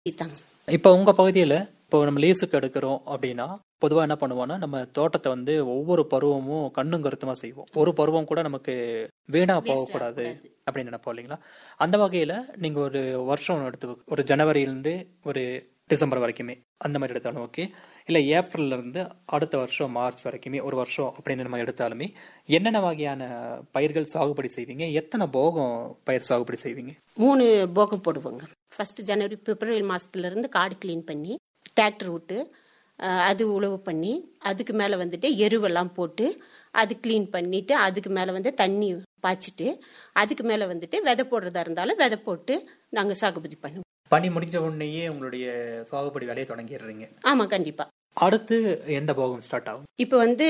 இதாங்க இப்போ உங்க பகுதியில இப்போ நம்ம லீஸுக்கு எடுக்கிறோம் அப்படின்னா பொதுவா என்ன பண்ணுவோம்னா நம்ம தோட்டத்தை வந்து ஒவ்வொரு பருவமும் கண்ணும் கருத்துமா செய்வோம் ஒரு பருவம் கூட நமக்கு வீணா போகக்கூடாது ஆகக்கூடாது. அப்படின்னு நினைப்போம் இல்லைங்களா அந்த வகையில நீங்க ஒரு வருஷம் எடுத்து ஒரு ஜனவரியிலிருந்து ஒரு டிசம்பர் வரைக்குமே அந்த மாதிரி எடுத்தாலும் ஓகே இல்ல ஏப்ரல்ல இருந்து அடுத்த வருஷம் மார்ச் வரைக்குமே ஒரு வருஷம் அப்படின்னு நம்ம எடுத்தாலுமே என்னென்ன வகையான பயிர்கள் சாகுபடி செய்வீங்க எத்தனை போகம் பயிர் சாகுபடி செய்வீங்க மூணு போகம் போடுவோங்க ஃபர்ஸ்ட் ஜனவரி பிப்ரவரி மாசத்துல இருந்து காடு க்ளீன் பண்ணி டிராக்டர் விட்டு அஹ், அது உழவு பண்ணி அதுக்கு மேலே வந்துட்டு எருவெல்லாம் போட்டு அது க்ளீன் பண்ணிட்டு அதுக்கு மேலே வந்து தண்ணி பாய்ச்சிட்டு அதுக்கு மேலே வந்துட்டு விதை போடுறதா இருந்தாலும் விதை போட்டு நாங்கள் சாகுபடி பண்ணுவோம் பனி முடிஞ்ச உடனேயே உங்களுடைய சாகுபடி வேலையை தொடங்கிடுறீங்க ஆமாம் கண்டிப்பாக அடுத்து எந்த போகம் ஸ்டார்ட் ஆகும் இப்போ வந்து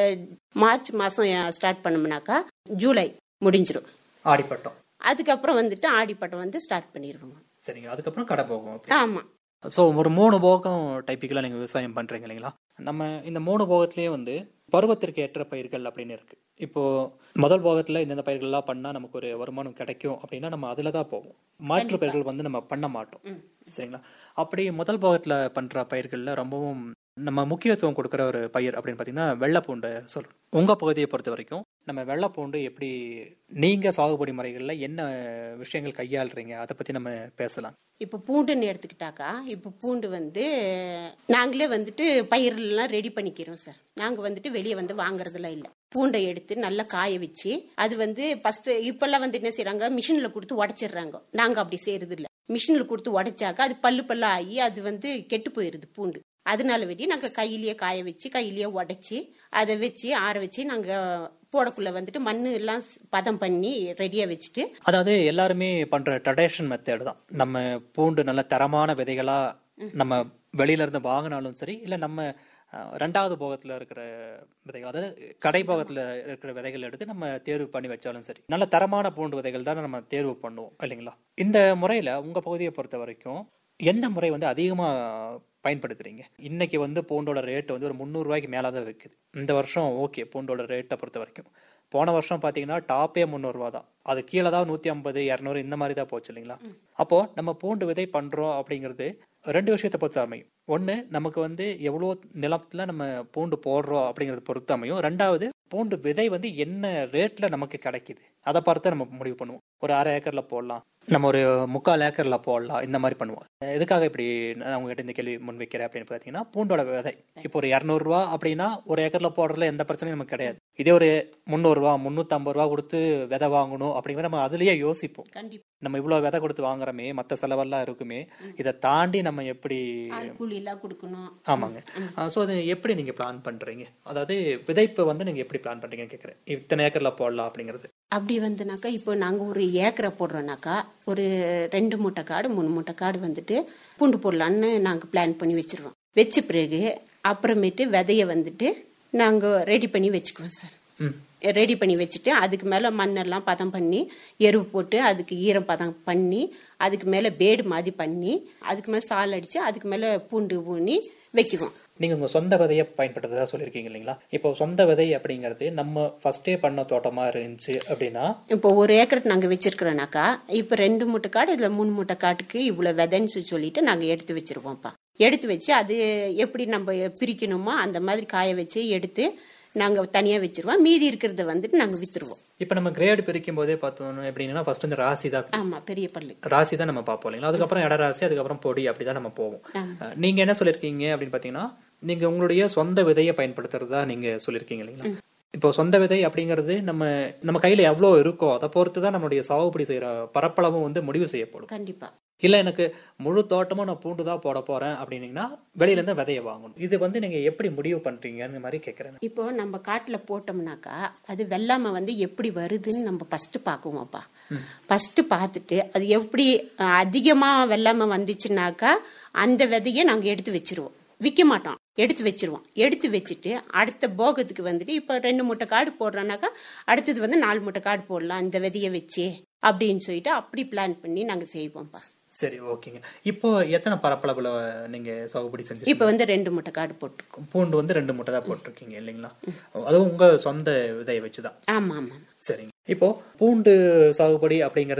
மார்ச் மாதம் ஸ்டார்ட் பண்ணோம்னாக்கா ஜூலை முடிஞ்சிரும் ஆடிப்பட்டம் அதுக்கப்புறம் வந்துட்டு ஆடிப்பட்டம் வந்து ஸ்டார்ட் பண்ணிடுவோங்க சரிங்க அதுக்கப்புறம் கடை போகும் ஆமாம் ஸோ ஒரு மூணு போகம் டைப்பிக்கலாக நீங்கள் விவசாயம் பண்ணுறீங்க இல்லைங்களா நம்ம இந்த மூணு போகத்திலேயே வந்து பருவத்திற்கு ஏற்ற பயிர்கள் அப்படின்னு இருக்கு இப்போ முதல் போகத்தில் இந்தந்த பயிர்கள்லாம் பண்ணால் நமக்கு ஒரு வருமானம் கிடைக்கும் அப்படின்னா நம்ம அதில் தான் போவோம் மாற்று பயிர்கள் வந்து நம்ம பண்ண மாட்டோம் சரிங்களா அப்படி முதல் போகத்தில் பண்ணுற பயிர்களில் ரொம்பவும் நம்ம முக்கியத்துவம் கொடுக்குற ஒரு பயிர் அப்படின்னு பார்த்தீங்கன்னா வெள்ளைப்பூண்டை சொல்றோம் உங்கள் பகுதியை பொறுத்த வரைக்கும் நம்ம வெள்ளைப்பூண்டு எப்படி நீங்கள் சாகுபடி முறைகளில் என்ன விஷயங்கள் கையாளுறீங்க அதை பற்றி நம்ம பேசலாம் இப்போ பூண்டுன்னு எடுத்துக்கிட்டாக்கா இப்போ பூண்டு வந்து நாங்களே வந்துட்டு பயிரெல்லாம் ரெடி பண்ணிக்கிறோம் சார் நாங்கள் வந்துட்டு வெளியே வந்து வாங்குறதுலாம் இல்லை பூண்டை எடுத்து நல்லா காய வச்சு அது வந்து ஃபர்ஸ்ட் இப்பெல்லாம் வந்து என்ன செய்றாங்க மிஷினில் கொடுத்து உடச்சிடுறாங்க நாங்கள் அப்படி செய்யறது இல்லை மிஷினில் கொடுத்து உடைச்சாக்கா அது பல்லு பல்லா ஆகி அது வந்து கெட்டு போயிருது பூண்டு அதனால வேண்டி நாங்கள் கையிலேயே காய வச்சு கையிலேயே உடைச்சி அதை வச்சு ஆற வச்சு நாங்கள் போடக்குள்ள வந்துட்டு மண்ணு எல்லாம் பதம் பண்ணி ரெடியாக வச்சுட்டு அதாவது எல்லாருமே பண்ற ட்ரெடிஷன் மெத்தட் தான் நம்ம பூண்டு நல்ல தரமான விதைகளா நம்ம வெளியில இருந்து வாங்கினாலும் சரி இல்ல நம்ம அஹ், ரெண்டாவது போகத்துல இருக்கிற விதைகள் அதாவது கடை போகத்துல இருக்கிற விதைகள் எடுத்து நம்ம தேர்வு பண்ணி வச்சாலும் சரி நல்ல தரமான பூண்டு விதைகள் தான் நம்ம தேர்வு பண்ணுவோம் இல்லைங்களா இந்த முறையில உங்க பகுதியை பொறுத்த வரைக்கும் எந்த முறை வந்து அதிகமா பயன்படுத்துறீங்க இன்னைக்கு வந்து பூண்டோட ரேட் வந்து ஒரு முந்நூறு ரூபாய்க்கு மேல தான் விற்குது இந்த வருஷம் ஓகே பூண்டோட ரேட்டை பொறுத்த வரைக்கும் போன வருஷம் பாத்தீங்கன்னா டாப்பே முந்நூறுரூவா தான் அது கீழே தான் நூத்தி ஐம்பது இரநூறு இந்த மாதிரி தான் போச்சு இல்லைங்களா அப்போ நம்ம பூண்டு விதை பண்றோம் அப்படிங்கிறது ரெண்டு விஷயத்தை பொறுத்து அமையும் ஒண்ணு நமக்கு வந்து எவ்வளோ நிலத்துல நம்ம பூண்டு போடுறோம் அப்படிங்கறது பொறுத்து அமையும் ரெண்டாவது பூண்டு விதை வந்து என்ன ரேட்ல நமக்கு கிடைக்குது அதை பார்த்து நம்ம முடிவு பண்ணுவோம் ஒரு அரை ஏக்கர்ல போடலாம் நம்ம ஒரு முக்கால் ஏக்கர்ல போடலாம் இந்த மாதிரி பண்ணுவோம் எதுக்காக இப்படி நான் உங்ககிட்ட இந்த கேள்வி முன்வைக்கிறேன் அப்படின்னு பாத்தீங்கன்னா பூண்டோட விதை இப்போ ஒரு இரநூறுவா அப்படின்னா ஒரு ஏக்கர்ல போடுறதுல எந்த பிரச்சனையும் நமக்கு கிடையாது இதே ஒரு முந்நூறுரூவா முந்நூற்றம்பது ரூபா கொடுத்து விதை வாங்கணும் அப்படிங்கிற நம்ம அதுலயே யோசிப்போம் கண்டிப்பா நம்ம இவ்வளவு விதை கொடுத்து வாங்குறோமே மத்த செலவெல்லாம் இருக்குமே இதை தாண்டி நம்ம எப்படி ஆள் கூலி எல்லாம் கொடுக்கணும் ஆமாங்க சோ அது எப்படி நீங்க பிளான் பண்றீங்க அதாவது விதைப்பு வந்து நீங்க எப்படி பிளான் பண்றீங்கன்னு கேக்குறேன் இத்தனை ஏக்கர்ல போடலாம் அப்படிங்கிறது அப்படி வந்துனாக்கா இப்போ நாங்கள் ஒரு ஏக்கரை போடுறோம்னாக்கா ஒரு ரெண்டு மூட்டை காடு மூணு மூட்டை காடு வந்துட்டு பூண்டு போடலான்னு நாங்கள் பிளான் பண்ணி வச்சிருவோம் வச்ச பிறகு அப்புறமேட்டு விதைய வந்துட்டு நாங்கள் ரெடி பண்ணி வச்சுக்குவோம் சார் ம் ரெடி பண்ணி வச்சுட்டு அதுக்கு மேலே மண்ணெல்லாம் பதம் பண்ணி எருவு போட்டு அதுக்கு ஈரம் பதம் பண்ணி அதுக்கு மேலே பேடு மாதிரி பண்ணி அதுக்கு மேலே சால் அடித்து அதுக்கு மேலே பூண்டு ஊனி வைக்குவோம் நீங்க உங்க சொந்த விதையை பயன்படுத்துறதா சொல்லியிருக்கீங்க இல்லைங்களா இப்போ சொந்த விதை அப்படிங்கிறது நம்ம ஃபர்ஸ்டே பண்ண தோட்டமா இருந்துச்சு அப்படின்னா இப்போ ஒரு ஏக்கருக்கு நாங்கள் வச்சிருக்கிறோம்னாக்கா இப்போ ரெண்டு மூட்டை காடு இல்லை மூணு மூட்டை காட்டுக்கு இவ்வளோ விதைன்னு சொல்லி சொல்லிட்டு நாங்கள் எடுத்து வச்சிருவோம்ப்பா எடுத்து வச்சு அது எப்படி நம்ம பிரிக்கணுமோ அந்த மாதிரி காய வச்சு எடுத்து நாங்கள் தனியாக வச்சிருவோம் மீதி இருக்கிறத வந்துட்டு நாங்கள் வித்துருவோம் இப்போ நம்ம கிரேடு பிரிக்கும் போதே பார்த்தோம் எப்படின்னா ஃபர்ஸ்ட் வந்து ராசி தான் ஆமாம் பெரிய பள்ளி ராசி தான் நம்ம பார்ப்போம் இல்லைங்களா அதுக்கப்புறம் இட ராசி அதுக்கப்புறம் பொடி அப்படிதான் நம்ம போவோம் அஹ் நீங்க என்ன சொல்லிருக்கீங்க அப்படின்னு பாத்தீங்கன்னா நீங்க உங்களுடைய சொந்த விதையை பயன்படுத்துறதா நீங்க சொல்லிருக்கீங்க இல்லைங்களா இப்போ சொந்த விதை அப்படிங்கிறது நம்ம நம்ம கையில எவ்வளவு இருக்கோ அதை பொறுத்து தான் நம்மளுடைய சாகுபடி செய்யற பரப்பளவும் வந்து முடிவு செய்யப்படும் கண்டிப்பாக இல்ல எனக்கு முழு தோட்டமும் நான் பூண்டு தான் போட போறேன் அப்படின்னீங்கன்னா வெளியில இருந்து விதையை வாங்கணும் இது வந்து நீங்க எப்படி முடிவு பண்றீங்கன்னு மாதிரி கேக்குறேன் இப்போ நம்ம காட்டில் போட்டோம்னாக்கா அது வெள்ளாமை வந்து எப்படி வருதுன்னு நம்ம ஃபர்ஸ்ட் பார்க்குவோம்ப்பா ஃபர்ஸ்ட் பார்த்துட்டு அது எப்படி அதிகமாக வெள்ளாமை வந்துச்சுனாக்கா அந்த விதையை நாங்கள் எடுத்து வச்சிருவோம் விற்க மாட்டோம் எடுத்து வச்சிருவோம் எடுத்து வச்சுட்டு அடுத்த போகத்துக்கு வந்துட்டு இப்போ ரெண்டு மூட்டை காடு போடுறோம்னாக்கா அடுத்தது வந்து நாலு மூட்டை காடு போடலாம் இந்த விதையை வச்சு அப்படின்னு சொல்லிட்டு அப்படி பிளான் பண்ணி நாங்கள் செய்வோம்ப்பா சரி ஓகேங்க இப்போ எத்தனை பரப்பளவுல நீங்க சாகுபடி செஞ்சு இப்போ வந்து ரெண்டு மூட்டை காடு போட்டிருக்கோம் பூண்டு வந்து ரெண்டு மூட்டை தான் போட்டிருக்கீங்க இல்லைங்களா அதுவும் உங்க சொந்த விதையை வச்சுதான் ஆமாம் ஆமாம் சரிங்க இப்போ பூண்டு சாகுபடி அப்படிங்கிறது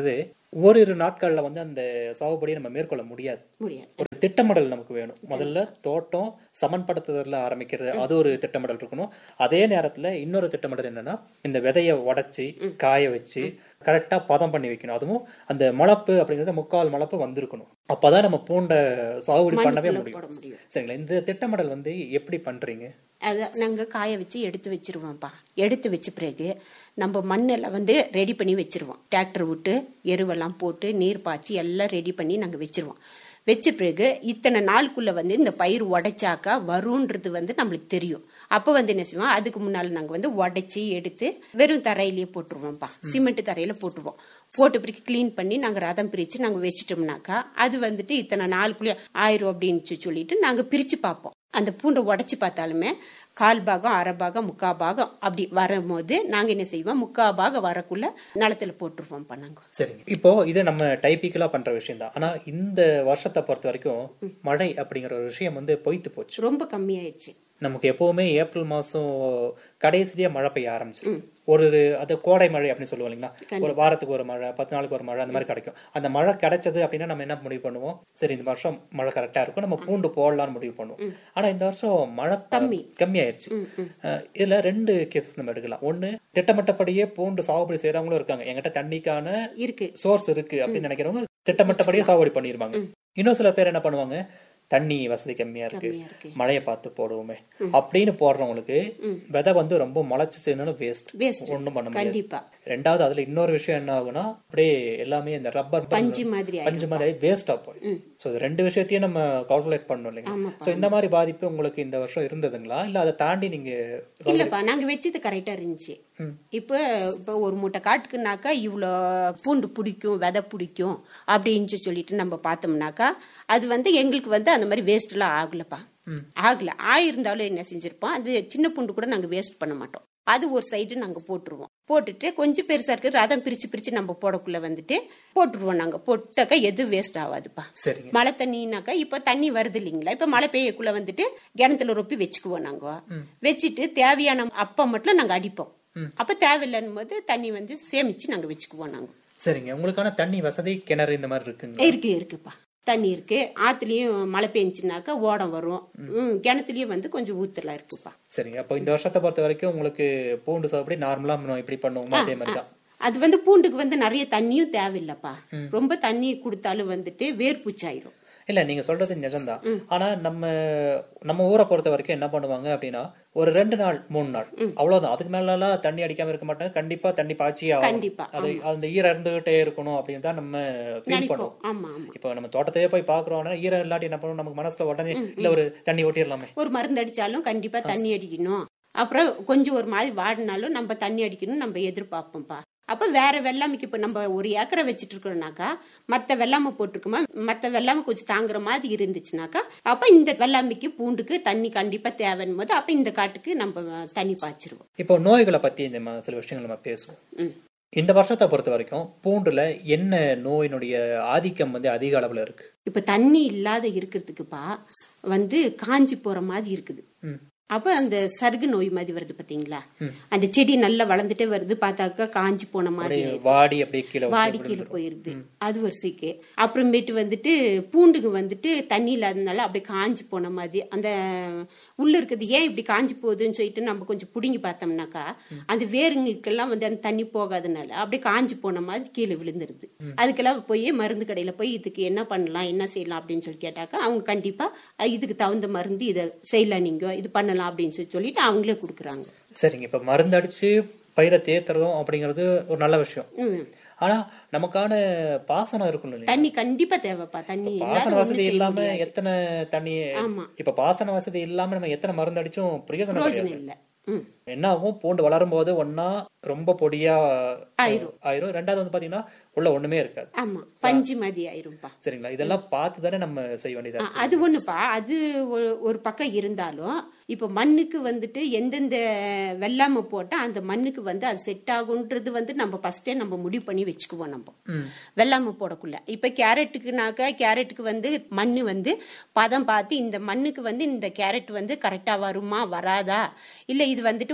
ஓரிரு நாட்கள்ல வந்து அந்த சாகுபடியை நம்ம மேற்கொள்ள முடியாது முடியாது ஒரு திட்டமிடல் நமக்கு வேணும் முதல்ல தோட்டம் சமன்படுத்துதல்ல ஆரம்பிக்கிறது அது ஒரு திட்டமிடல் இருக்கணும் அதே நேரத்துல இன்னொரு திட்டமிடல் என்னன்னா இந்த விதைய உடைச்சி காய வச்சு கரெக்டா பதம் பண்ணி வைக்கணும் அதுவும் அந்த மலப்பு அப்படிங்கறது முக்கால் மலப்பு வந்திருக்கணும் அப்பதான் நம்ம பூண்டை சாகுபடி பண்ணவே மண்ணுக்குள்ள முடியும் போட முடியும் சரிங்களா இந்த திட்டமிடல் வந்து எப்படி பண்றீங்க அதை நாங்கள் காய வச்சு எடுத்து வச்சிருவோம்ப்பா எடுத்து வச்ச பிறகு நம்ம மண்ணெல்லாம் வந்து ரெடி பண்ணி வச்சிருவோம் டிராக்டர் விட்டு எருவெல்லாம் போட்டு நீர் பாய்ச்சி எல்லாம் ரெடி பண்ணி நாங்கள் வச்சிருவோம் வச்ச பிறகு இத்தனை நாளுக்குள்ள வந்து இந்த பயிர் உடைச்சாக்கா வரும்ன்றது வந்து நம்மளுக்கு தெரியும் அப்போ வந்து என்ன செய்வோம் அதுக்கு முன்னால் நாங்கள் வந்து உடைச்சி எடுத்து வெறும் தரையிலேயே போட்டுருவோம்ப்பா சிமெண்ட் தரையில போட்டுருவோம் போட்ட பிறகு க்ளீன் பண்ணி நாங்கள் ரதம் பிரித்து நாங்கள் வச்சிட்டோம்னாக்கா அது வந்துட்டு இத்தனை நாளுக்குள்ளே ஆயிரும் அப்படின்னு சொல்லிட்டு நாங்கள் பிரித்து பார்ப்போம் அந்த பூண்டை உடைச்சி பார்த்தாலுமே கால் பாகம் அரை பாகம் முக்கா பாகம் அப்படி வரும்போது நாங்கள் என்ன செய்வோம் முக்கா பாகம் வரக்குள்ள நிலத்துல போட்டுருவோம்ப்பா நாங்கள் சரிங்க இப்போ இது நம்ம டைப்பிக்கலா பண்ற விஷயம் தான் ஆனா இந்த வருஷத்தை பொறுத்த வரைக்கும் மழை அப்படிங்கிற ஒரு விஷயம் வந்து பொய்த்து போச்சு ரொம்ப கம்மியாயிடுச்சு நமக்கு எப்பவுமே ஏப்ரல் மாசம் கடைசியா மழை பெய்ய ஆரம்பிச்சிடும் ஒரு அது கோடை மழை அப்படின்னு சொல்லுவோம் இல்லைங்களா ஒரு வாரத்துக்கு ஒரு மழை பத்து நாளுக்கு ஒரு மழை அந்த மாதிரி கிடைக்கும் அந்த மழை கிடைச்சது அப்படின்னா நம்ம என்ன முடிவு பண்ணுவோம் சரி இந்த வருஷம் மழை கரெக்டா இருக்கும் நம்ம பூண்டு போடலாம்னு முடிவு பண்ணுவோம் ஆனா இந்த வருஷம் மழை கம்மி. கம்மி ஆயிடுச்சு அஹ் இதுல ரெண்டு கேசஸ் நம்ம எடுக்கலாம் ஒண்ணு திட்டமிட்டபடியே பூண்டு சாகுபடி செய்யறவங்களும் இருக்காங்க என்கிட்ட தண்ணிக்கான இருக்கு சோர்ஸ் இருக்கு அப்படின்னு நினைக்கிறவங்க திட்டமிட்டபடியே சாகுபடி பண்ணிருவாங்க இன்னும் சில பேர் என்ன பண்ணுவாங்க தண்ணி வசதி கம்மியா இருக்கு கம்மியா இருக்கு மழையை பார்த்து போடுவோமே அப்படின்னு போடுறவங்களுக்கு விதை வந்து ரொம்ப முளைச்சு செய்யணும் வேஸ்ட் வேஸ்ட் ஒண்ணும் பண்ண முடியாது கண்டிப்பா ரெண்டாவது அதுல இன்னொரு விஷயம் என்ன ஆகும்னா அப்படியே எல்லாமே இந்த ரப்பர் பஞ்சு மாதிரி ஆயிடும். பஞ்சு மாதிரி வேஸ்டா போய் சோ இது ரெண்டு விஷயத்தையும் நம்ம கால்குலேட் பண்ணணும் இல்லைங்க ஆமாப்பா. சோ இந்த மாதிரி பாதிப்பு உங்களுக்கு இந்த வருஷம் இருந்ததுங்களா இல்ல அதை தாண்டி நீங்க இல்லப்பா நாங்க வச்சது கரெக்டா இருந்துச்சு இப்போ இப்போ ஒரு மூட்டை காட்டுக்குனாக்கா இவ்வளோ பூண்டு பிடிக்கும் விதை பிடிக்கும் அப்படின்னு சொல்லிட்டு நம்ம பார்த்தோம்னாக்கா அது வந்து எங்களுக்கு வந்து அந்த மாதிரி வேஸ்ட்லாம் ஆகலப்பா ஆகல ஆயிருந்தாலும் என்ன செஞ்சிருப்போம் அது சின்ன பூண்டு கூட நாங்க வேஸ்ட் பண்ண மாட்டோம் அது ஒரு சைடு நாங்க போட்டுருவோம் போட்டுட்டு கொஞ்சம் பெருசா இருக்கு ரதம் பிரிச்சு பிரிச்சு நம்ம போடக்குள்ள வந்துட்டு போட்டுருவோம் நாங்க போட்டாக்கா எதுவும் வேஸ்ட் ஆகாதுப்பா சரிங்க மழை தண்ணினாக்கா இப்ப தண்ணி வருது இல்லைங்களா இப்ப மழை பெய்யக்குள்ள வந்துட்டு கிணத்துல ரொப்பி வச்சுக்குவோம் நாங்க வச்சுட்டு தேவையான அப்ப மட்டும் நாங்க அடிப்போம் அப்ப தேவையில்லைன்னும் போது தண்ணி வந்து சேமிச்சு நாங்க வச்சுக்குவோம் நாங்க சரிங்க உங்களுக்கான தண்ணி வசதி கிணறு இந்த மாதிரி இருக்குங்க இருக்கு இருக்குப்பா தண்ணி இருக்கு ஆத்துலயும் மழை பெஞ்சுனாக்கா ஓடம் வரும் ம், கிணத்துலயும் வந்து கொஞ்சம் ஊத்தலாம் இருக்குப்பா சரிங்க அப்போ இந்த வருஷத்தை பொறுத்த வரைக்கும் உங்களுக்கு பூண்டு சாகுபடி நார்மலா நம்ம இப்படி பண்ணுவோமோ அதே மாதிரி தான் அது வந்து பூண்டுக்கு வந்து நிறைய தண்ணியும் தேவையில்லப்பா ரொம்ப தண்ணி கொடுத்தாலும் வந்துட்டு வேர் பூச்சாயிரும் இல்ல நீங்க சொல்றது நிஜம்தான் ஆனா நம்ம நம்ம ஊரை பொறுத்த வரைக்கும் என்ன பண்ணுவாங்க அப்படின்னா ஒரு ரெண்டு நாள் மூணு நாள் அவ்வளவுதான் அதுக்கு மேல எல்லாம் தண்ணி அடிக்காம இருக்க மாட்டாங்க கண்டிப்பா தண்ணி பாய்ச்சியே ஆகணும் கண்டிப்பா அது அந்த ஈரம் இருந்துகிட்டே இருக்கணும் அப்படின்னு தான் நம்ம ஃபீல் நினைப்போம் பண்ணுவோம் ஆமா ஆமா இப்போ நம்ம தோட்டத்தையே போய் பாக்குறோம்னா ஈரம் இல்லாட்டி என்ன பண்ணுவோம் நமக்கு மனசுல உடனே இல்ல ஒரு தண்ணி ஓட்டிடலாமே ஒரு மருந்து அடிச்சாலும் கண்டிப்பா தண்ணி அடிக்கணும் அப்புறம் கொஞ்சம் ஒரு மாதிரி வாடினாலும் நம்ம தண்ணி அடிக்கணும் நம்ம எதிர்பார்ப்போம்ப்பா அப்ப வேற வெள்ளாமைக்கு இப்ப நம்ம ஒரு ஏக்கரை வச்சிட்டு இருக்கோம்னாக்கா மத்த வெள்ளாமை போட்டிருக்கோமா மத்த வெள்ளாமை கொஞ்சம் தாங்குற மாதிரி இருந்துச்சுனாக்கா அப்ப இந்த வெள்ளாமைக்கு பூண்டுக்கு தண்ணி கண்டிப்பா தேவைன்னு போது அப்ப இந்த காட்டுக்கு நம்ம தண்ணி பாய்ச்சிருவோம் இப்போ நோய்களை பத்தி நம்ம சில விஷயங்கள் நம்ம பேசுவோம் ம். இந்த வருஷத்தை பொறுத்த வரைக்கும் பூண்டுல என்ன நோயினுடைய ஆதிக்கம் வந்து அதிக அளவுல இருக்கு இப்ப தண்ணி இல்லாத இருக்கிறதுக்குப்பா வந்து காஞ்சி போற மாதிரி இருக்குது ம். அப்ப அந்த சருகு நோய் மாதிரி வருது பாத்தீங்களா அந்த செடி நல்லா வளர்ந்துட்டே வருது பார்த்தாக்கா காஞ்சி போன மாதிரி அப்படியே வாடி அப்படியே கீழே வாடி கீழே போயிருது அது ஒரு சீக்கு அப்புறமேட்டு வந்துட்டு பூண்டுக்கு வந்துட்டு தண்ணி இல்லாததுனால அப்படியே காஞ்சி போன மாதிரி அந்த உள்ள இருக்கிறது ஏன் இப்படி காஞ்சி போகுதுன்னு சொல்லிட்டு நம்ம கொஞ்சம் புடுங்கி பார்த்தோம்னாக்கா அந்த வேருங்களுக்கெல்லாம் வந்து அந்த தண்ணி போகாதனால அப்படியே காஞ்சி போன மாதிரி கீழே விழுந்துருது அதுக்கெல்லாம் போய் மருந்து கடையில போய் இதுக்கு என்ன பண்ணலாம் என்ன செய்யலாம் அப்படின்னு சொல்லி கேட்டாக்கா அவங்க கண்டிப்பா அஹ், இதுக்கு தகுந்த மருந்து இதை செய்யலாம் நீங்க இது பண்ணலாம் அப்படின்னு சொல்லி சொல்லிட்டு அவங்களே கொடுக்குறாங்க சரிங்க இப்ப மருந்து அடிச்சு பயிரை தேத்துறதும் அப்படிங்கிறது ஒரு நல்ல விஷயம் ம். ஆனா நமக்கான பாசனம் இருக்கும் இல்லையா தண்ணி கண்டிப்பா தேவைப்பா தண்ணி இல்லாத பாசன ஒண்ணும் வசதி செய்ய இல்லாம முடியாது. எத்தனை தண்ணி ஆமா இப்ப பாசன வசதி இல்லாம நம்ம எத்தனை மருந்து அடிச்சும் பிரயோஜனம் கிடையாது பிரயோஜனம் இல்ல ம் என்ன ஆகும் பூண்டு வளரும் போது ஒன்னா ரொம்ப பொடியா ஆயிரும். ஆயிரும் ரெண்டாவது வந்து பாத்தீங்கன்னா உள்ள ஒண்ணுமே இருக்காது ஆமா பஞ்சு மாதிரி ஆயிரும்பா சரிங்களா இதெல்லாம் பார்த்து தானே நம்ம செய்ய வேண்டியதா ஆ, இருக்கு. அது ஒண்ணுப்பா அது ஒரு- ஒரு பக்கம் இருந்தாலும் இப்ப மண்ணுக்கு வந்துட்டு எந்தெந்த வெள்ளாமை போட்டா அந்த மண்ணுக்கு வந்து அது செட் ஆகுன்றது வந்து நம்ம ஃபர்ஸ்டே நம்ம முடிவு பண்ணி வச்சுக்குவோம் நம்ம ம். வெள்ளாமை போடக்குள்ள இப்ப கேரட்டுக்குனாக்கா கேரட்டுக்கு வந்து மண்ணு வந்து பதம் பார்த்து இந்த மண்ணுக்கு வந்து இந்த கேரட் வந்து கரெக்டா வருமா வராதா இல்ல இது வந்துட்டு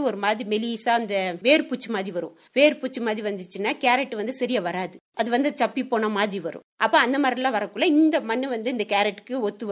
ஒரு மாதிரி மெலிசா அந்த வேர்பூச்சி மாதிரி வரும் வேர்பூச்சி மாதிரி வந்துச்சுன்னா கேரட் வந்து சரியா வராது அது வந்து சப்பி போன மாதிரி வரும் அப்ப அந்த மாதிரிலாம் வரக்குள்ள இந்த மண்ணு வந்து இந்த கேரட்டுக்கு ஒத்து